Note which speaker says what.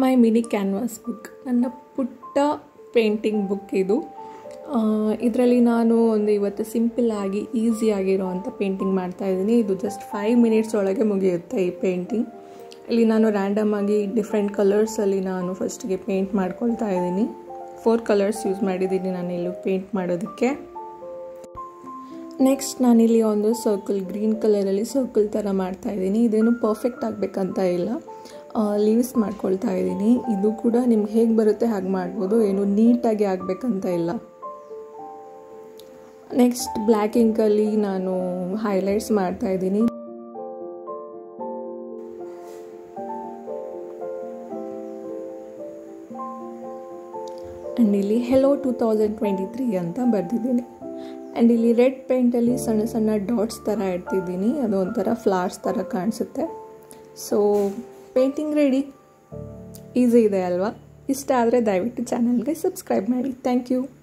Speaker 1: ಮೈ mini canvas book ನನ್ನ ಪುಟ್ಟ painting book ಇದು ಇದರಲ್ಲಿ ನಾನು ಒಂದು ಇವತ್ತು ಸಿಂಪಲ್ ಆಗಿ ಈಸಿ ಆಗಿರೋವಂಥ ಪೇಂಟಿಂಗ್ ಮಾಡ್ತಾ ಇದ್ದೀನಿ ಇದು ಜಸ್ಟ್ ಫೈವ್ ಮಿನಿಟ್ಸ್ ಒಳಗೆ ಮುಗಿಯುತ್ತೆ ಈ ಪೇಂಟಿಂಗ್ ಇಲ್ಲಿ ನಾನು ರ್ಯಾಂಡಮ್ ಆಗಿ ಡಿಫ್ರೆಂಟ್ ಕಲರ್ಸಲ್ಲಿ ನಾನು ಫಸ್ಟಿಗೆ ಪೇಂಟ್ ಮಾಡ್ಕೊಳ್ತಾ ಇದ್ದೀನಿ ಫೋರ್ ಕಲರ್ಸ್ ಯೂಸ್ ಮಾಡಿದ್ದೀನಿ ನಾನು ಇಲ್ಲಿ ಪೇಂಟ್ ಮಾಡೋದಕ್ಕೆ ನೆಕ್ಸ್ಟ್ ನಾನಿಲ್ಲಿ ಒಂದು ಸರ್ಕಲ್ ಗ್ರೀನ್ ಕಲರಲ್ಲಿ ಸರ್ಕಲ್ ಥರ ಮಾಡ್ತಾ ಇದ್ದೀನಿ ಇದೇನು ಪರ್ಫೆಕ್ಟ್ ಆಗಬೇಕಂತ ಇಲ್ಲ ಲೀವ್ಸ್ ಮಾಡ್ಕೊಳ್ತಾ ಇದ್ದೀನಿ ಇದು ಕೂಡ ನಿಮ್ಗೆ ಹೇಗೆ ಬರುತ್ತೆ ಹಾಗೆ ಮಾಡ್ಬೋದು ಏನು ನೀಟಾಗಿ ಆಗಬೇಕಂತ ಇಲ್ಲ ನೆಕ್ಸ್ಟ್ ಬ್ಲ್ಯಾಕ್ ಇಂಕಲ್ಲಿ ನಾನು ಹೈಲೈಟ್ಸ್ ಮಾಡ್ತಾ ಇದ್ದೀನಿ ಆ್ಯಂಡ್ ಇಲ್ಲಿ hello two thousand twenty three ಅಂತ ಬರೆದಿದ್ದೀನಿ ಆ್ಯಂಡ್ ಇಲ್ಲಿ ರೆಡ್ ಪೇಂಟಲ್ಲಿ ಸಣ್ಣ ಸಣ್ಣ ಡಾಟ್ಸ್ ಥರ ಇಡ್ತಿದ್ದೀನಿ ಅದು ಒಂಥರ ಫ್ಲವರ್ಸ್ ಥರ ಕಾಣಿಸುತ್ತೆ ಸೊ ಪೇಂಟಿಂಗ್ ರೆಡಿ ಈಸಿ ಇದೆ ಅಲ್ವಾ ಇಷ್ಟ ಆದರೆ ದಯವಿಟ್ಟು ಚಾನಲ್ಗೆ ಸಬ್ಸ್ಕ್ರೈಬ್ ಮಾಡಿ ಥ್ಯಾಂಕ್ ಯು